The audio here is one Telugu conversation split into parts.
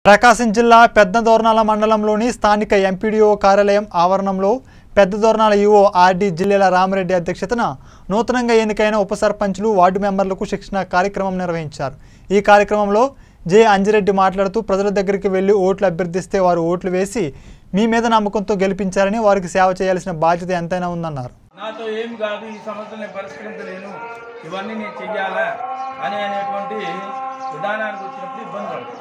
ప్రకాశం జిల్లా పెద్ద దోర్నాల మండలంలోని స్థానిక ఎంపీడీఓ కార్యాలయం ఆవరణంలో పెద్ద దోర్నాల ఈఓ ఆర్డీ జిల్లాల రామరెడ్డి అధ్యక్షతన నూతనంగా ఎన్నికైన ఉప సర్పంచులు వార్డు మెంబర్లకు శిక్షణ కార్యక్రమం నిర్వహించారు ఈ కార్యక్రమంలో జె అంజిరెడ్డి మాట్లాడుతూ ప్రజల దగ్గరికి వెళ్లి ఓట్లు అభ్యర్థిస్తే వారు ఓట్లు వేసి మీ మీద నమ్మకంతో గెలిపించారని వారికి సేవ చేయాల్సిన బాధ్యత ఎంతైనా ఉందన్నారు నాతో ఏం కాదు ఈ సమస్యలు నేను పరిష్కరించలేను ఇవన్నీ నేను చెయ్యాలా అని అనేటువంటి విధానానికి వచ్చినప్పుడు ఇబ్బంది పడుతుంది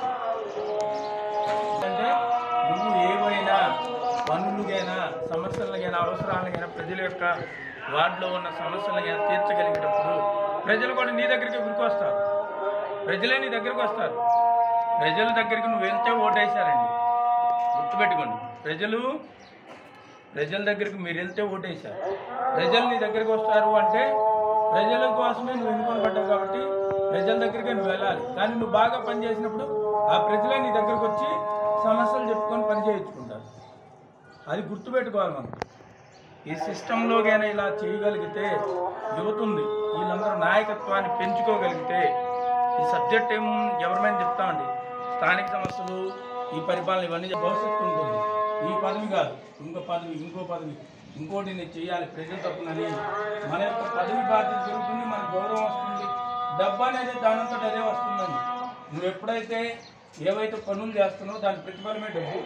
అంటే నువ్వు ఏవైనా పనులకైనా సమస్యలకైనా అవసరాలకైనా ప్రజల యొక్క వార్డులో ఉన్న సమస్యలకైనా తీర్చగలిగేటప్పుడు ప్రజలు కూడా నీ దగ్గరికి ఉరికొస్తారు ప్రజలే నీ దగ్గరికి వస్తారు ప్రజల దగ్గరికి నువ్వు వెళ్తే ఓటేశారండి గుర్తుపెట్టుకోండి ప్రజలు ప్రజల దగ్గరికి మీరు వెళ్తే ఓటేశారు ప్రజలు నీ దగ్గరికి వస్తారు అంటే ప్రజల కోసమే నువ్వు ఎన్నుకోబడ్డావు కాబట్టి ప్రజల దగ్గరికి నువ్వు వెళ్ళాలి కానీ నువ్వు బాగా పనిచేసినప్పుడు ఆ ప్రజలే నీ దగ్గరికి వచ్చి సమస్యలు చెప్పుకొని పని చేయించుకుంటారు అది గుర్తుపెట్టుకోవాలి మనం ఈ సిస్టంలోకైనా ఇలా చేయగలిగితే యువతుంది వీళ్ళందరూ నాయకత్వాన్ని పెంచుకోగలిగితే ఈ సబ్జెక్ట్ ఏం ఎవరిమైనా చెప్తామండి స్థానిక సమస్యలు ఈ పరిపాలన ఇవన్నీ భవిష్యత్తు ఉంటుంది ఈ పదవి కాదు ఇంకో పదవి ఇంకో పదవి ఇంకోటి నేను చేయాలి ప్రజల తప్పునని మన యొక్క పదవి బాధ్యత జరుగుతుంది మన గౌరవం వస్తుంది డబ్బు అనేది దానంతట అదే వస్తుందండి నువ్వు ఎప్పుడైతే ఏవైతే పనులు చేస్తున్నావో దాని ప్రతిఫలమే డబ్బు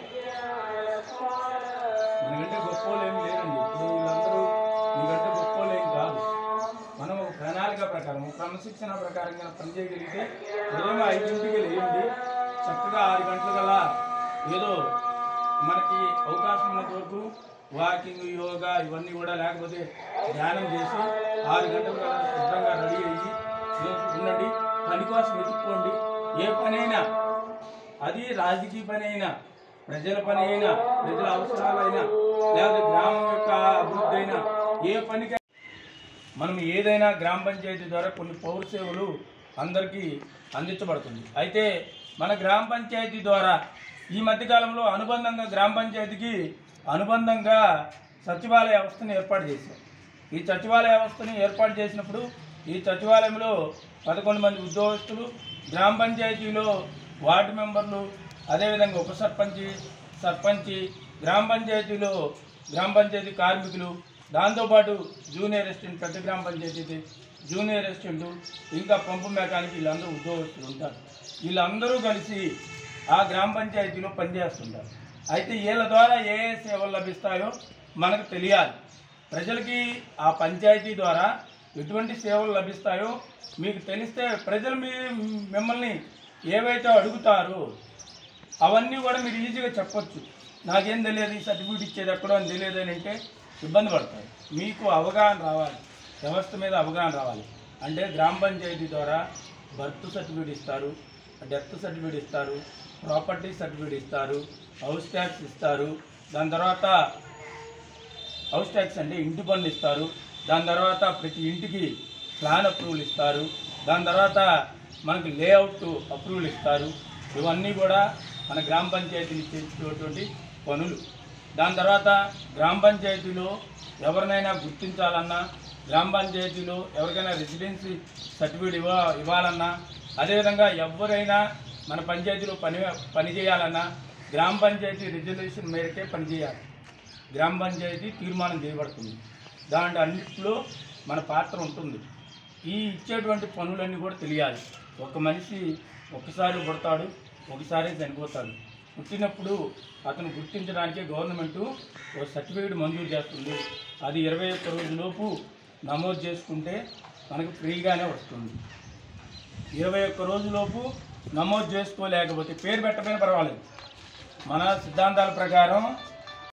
మనకంటే గొప్ప ఏమి లేదండి ఇప్పుడు వీళ్ళందరూ మీకంటే గొప్ప ఏం కాదు మనం ఒక ప్రణాళిక ప్రకారం ఒక క్రమశిక్షణ ప్రకారంగా పని చేయగలిగితే ఉదయం ఐదింటికి లేండి చక్కగా ఆరు గంటల గల ఏదో మనకి అవకాశం ఉన్నంత వరకు వాకింగ్ యోగా ఇవన్నీ కూడా లేకపోతే ధ్యానం చేసి ఆరు గంటల గల శుభ్రంగా రెడీ అయ్యి ఉండండి పని కోసం వెతుక్కోండి ఏ పనైనా అది రాజకీయ పని అయినా ప్రజల పని అయినా ప్రజల అవసరాలైనా లేకపోతే గ్రామం యొక్క అభివృద్ధి అయినా ఏ పనికి మనం ఏదైనా గ్రామ పంచాయతీ ద్వారా కొన్ని పౌర సేవలు అందరికీ అందించబడుతుంది అయితే మన గ్రామ పంచాయతీ ద్వారా ఈ మధ్యకాలంలో అనుబంధంగా గ్రామ పంచాయతీకి అనుబంధంగా సచివాలయ వ్యవస్థను ఏర్పాటు చేశాం ఈ సచివాలయ వ్యవస్థను ఏర్పాటు చేసినప్పుడు ఈ సచివాలయంలో పదకొండు మంది ఉద్యోగస్తులు గ్రామ పంచాయతీలో వార్డు మెంబర్లు అదేవిధంగా ఉప సర్పంచి సర్పంచి గ్రామ పంచాయతీలో గ్రామ పంచాయతీ కార్మికులు దాంతోపాటు జూనియర్ అసిస్టెంట్ పెద్ద గ్రామ పంచాయతీ జూనియర్ అసిస్టెంట్ ఇంకా పంపు మెకానిక్ వీళ్ళందరూ ఉద్యోగస్తులు ఉంటారు వీళ్ళందరూ కలిసి ఆ గ్రామ పంచాయతీలో పనిచేస్తుంటారు అయితే వీళ్ళ ద్వారా ఏ ఏ సేవలు లభిస్తాయో మనకు తెలియాలి ప్రజలకి ఆ పంచాయతీ ద్వారా ఎటువంటి సేవలు లభిస్తాయో మీకు తెలిస్తే ప్రజలు మీ మిమ్మల్ని ఏవైతే అడుగుతారో అవన్నీ కూడా మీరు ఈజీగా చెప్పొచ్చు నాకేం తెలియదు ఈ సర్టిఫికేట్ ఇచ్చేది ఎక్కడో అని తెలియదు అని అంటే ఇబ్బంది పడతారు మీకు అవగాహన రావాలి వ్యవస్థ మీద అవగాహన రావాలి అంటే గ్రామ పంచాయతీ ద్వారా బర్త్ సర్టిఫికేట్ ఇస్తారు డెత్ సర్టిఫికేట్ ఇస్తారు ప్రాపర్టీ సర్టిఫికేట్ ఇస్తారు హౌస్ ట్యాక్స్ ఇస్తారు దాని తర్వాత హౌస్ ట్యాక్స్ అంటే ఇంటి పన్ను ఇస్తారు దాని తర్వాత ప్రతి ఇంటికి ప్లాన్ అప్రూవల్ ఇస్తారు దాని తర్వాత మనకి లేఅవుట్ అప్రూవల్ ఇస్తారు ఇవన్నీ కూడా మన గ్రామ పంచాయతీని చేసేటువంటి పనులు దాని తర్వాత గ్రామ పంచాయతీలో ఎవరినైనా గుర్తించాలన్నా గ్రామ పంచాయతీలో ఎవరికైనా రెసిడెన్సీ సర్టిఫికేట్ ఇవ్వ ఇవ్వాలన్నా అదేవిధంగా ఎవరైనా మన పంచాయతీలో పని పని చేయాలన్నా గ్రామ పంచాయతీ రిజర్వేషన్ మేరకే పనిచేయాలి గ్రామ పంచాయతీ తీర్మానం చేయబడుతుంది దాంట్లో అన్నింటిలో మన పాత్ర ఉంటుంది ఈ ఇచ్చేటువంటి పనులన్నీ కూడా తెలియాలి ఒక మనిషి ఒకసారి పుడతాడు ఒకసారి చనిపోతాడు పుట్టినప్పుడు అతను గుర్తించడానికి గవర్నమెంట్ ఒక సర్టిఫికేట్ మంజూరు చేస్తుంది అది ఇరవై ఒక్క రోజులోపు నమోదు చేసుకుంటే మనకు ఫ్రీగానే వస్తుంది ఇరవై ఒక్క రోజులోపు నమోదు చేసుకోలేకపోతే పేరు పెట్టకపోయినా పర్వాలేదు మన సిద్ధాంతాల ప్రకారం